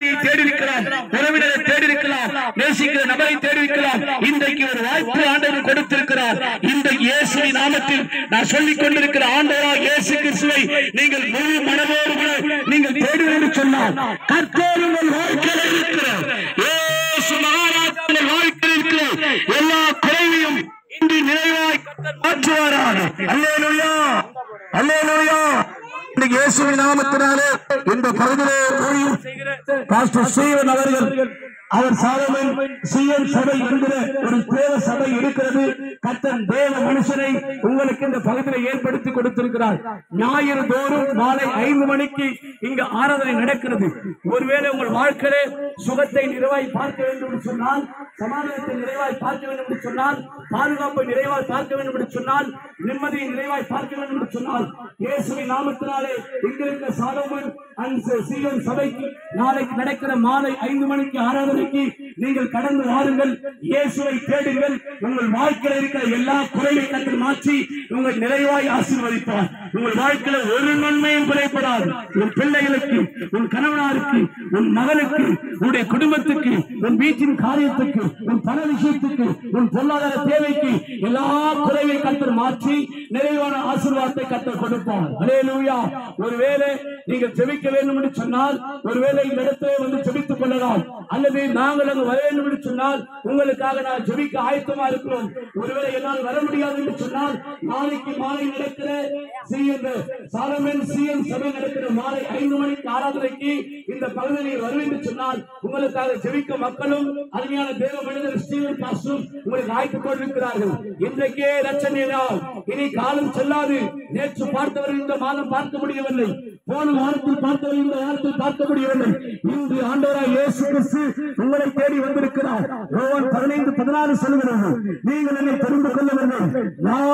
தேடி இருக்கலாம் உறவினரை தேடி இருக்கலாம் நேசிக்கிற நபரை தேடி இருக்கலாம் இன்றைக்கு ஒரு வாய்ப்பு ஆண்டவர் கொடுத்திருக்கிறார் இந்த இயேசு நாமத்தில் நான் சொல்லிக் கொண்டிருக்கிற ஆண்டவராக இயேசு கிறிஸ்துவை நீங்கள் முழு மனதோடு கூட நீங்கள் தேடி என்று சொன்னால் கர்த்தர் உங்கள் வாழ்க்கையில் இருக்கிறார் இயேசு மகாராஜா உங்கள் வாழ்க்கையில் இருக்கிற எல்லா குறைவையும் இன்று நிறைவாய் கர்த்தர் மாற்றுவாராக அல்லேலூயா அல்லேலூயா இன்னைக்கு இயேசுவின் நாமத்தினாலே இந்த பகுதியிலே ஊழியம் பாஸ்டர் ஸ்ரீவன் அவர்கள் அவர் சாலமன் சிஎன் சபை என்கிற ஒரு தேவ சபை இருக்கிறது கத்தன் தேவ மனுஷனை உங்களுக்கு இந்த பகுதியில் ஏற்படுத்தி கொடுத்திருக்கிறார் ஞாயிறு தோறும் மாலை ஐந்து மணிக்கு இங்கு ஆராதனை நடக்கிறது ஒருவேளை உங்கள் வாழ்க்கையிலே சுகத்தை நிறைவாய் பார்க்க வேண்டும் என்று சொன்னால் சமாதானத்தை நிறைவாய் பார்க்க வேண்டும் என்று சொன்னால் பாதுகாப்பை நிறைவாய் பார்க்க வேண்டும் என்று சொன்னால் நிம்மதியை நிறைவாய் பார்க்க வேண்டும் என்று சொன்னால் இயேசுவின் நாமத்தினாலே இங்கிருக்கிற சாலமன் அண்ட் சீவன் சபைக்கு நாளைக்கு நடக்கிற மாலை ஐந்து மணிக்கு ஆராதனைக்கு நீங்கள் கடந்து வாருங்கள் இயேசுவை தேடுங்கள் உங்கள் வாழ்க்கையில் இருக்கிற எல்லா குறைவை கற்று மாற்றி உங்கள் நிறைவாய் ஆசீர்வதிப்பார் உங்கள் வாழ்க்கையில ஒரு நன்மையும் குறைப்படாது உன் பிள்ளைகளுக்கு உன் கணவனாருக்கு உன் மகனுக்கு உன்னுடைய குடும்பத்துக்கு உன் வீட்டின் காரியத்துக்கு உன் பண விஷயத்துக்கு உன் பொருளாதார தேவைக்கு எல்லா குறைவை கத்தர் மாற்றி நிறைவான ஆசீர்வாதத்தை கத்தர் கொடுப்பார் அல்லேலூயா ஒருவேளை நீங்கள் ஜெபிக்க வேண்டும் என்று சொன்னால் ஒருவேளை இந்த இடத்திலே வந்து ஜெபித்துக் கொள்ளலாம் அல்லது நாங்கள் அங்கு வர வேண்டும் என்று சொன்னால் உங்களுக்காக நான் ஜெபிக்க ஆயத்தமா இருக்கிறோம் ஒருவேளை என்னால் வர முடியாது என்று சொன்னால் நாளைக்கு மாலை நடக்கிற சிஎன் சாலமன் சிஎன் சபை நடக்கிற மாலை ஐந்து மணிக்கு ஆராதனைக்கு இந்த பகுதியில் வரும் என்று சொன்னால் உங்களுக்காக ஜெபிக்க மக்களும் அருமையான தேவ மனிதர் ஸ்டீவன் பாஸ்டும் உங்களுக்கு ஆய்த்து கொண்டிருக்கிறார்கள் இன்றைக்கே ரச்சனை நாள் இனி காலம் செல்லாது நேற்று பார்த்தவர்கள் இந்த மாதம் பார்க்க முடியவில்லை போன வாரத்தில் பார்த்தவர்கள் இந்த வாரத்தில் பார்க்க முடியவில்லை இன்று ஆண்டவராய் இயேசு கிறிஸ்து உங்களை தேடி வந்திருக்கிறார் யோவான் பதினைந்து பதினாறு சொல்கிறது நீங்கள் என்னை தெரிந்து கொள்ளவில்லை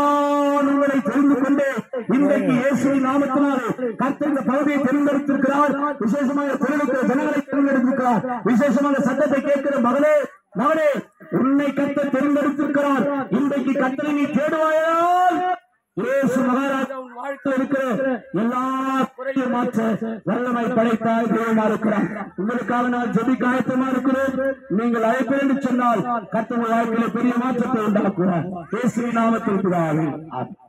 நான் உங்களை தெரிந்து கொண்டேன் இன்றைக்கு இயேசுவின் நாமத்தினாலே கர்த்தர் இந்த பகுதியை தெரிந்தெடுத்திருக்கிறார் விசேஷமாக தெரிவிக்கிற ஜனங்களை தெரிந்தெடுத்திருக்கிறார் விசேஷமாக சட்டத்தை கேட்கிற மகளே மகனே உன்னை கத்த தெரிந்தெடுத்திருக்கிறார் இன்றைக்கு கத்தரை நீ தேடுவாயால் இயேசு மகாராஜா உன் வாழ்க்கையில் இருக்கிற எல்லா குறையும் மாற்ற வல்லமை படைத்தாய் தெய்வமா இருக்கிறார் உங்களுக்காக நான் ஜெபிக்க ஆயத்தமா இருக்கிறேன் நீங்கள் அழைப்பேன் என்று சொன்னால் கர்த்தர் உங்கள் வாழ்க்கையில பெரிய மாற்றத்தை உண்டாக்குவார் இயேசுவின் நாமத்தில் பிதாவே. ஆமென்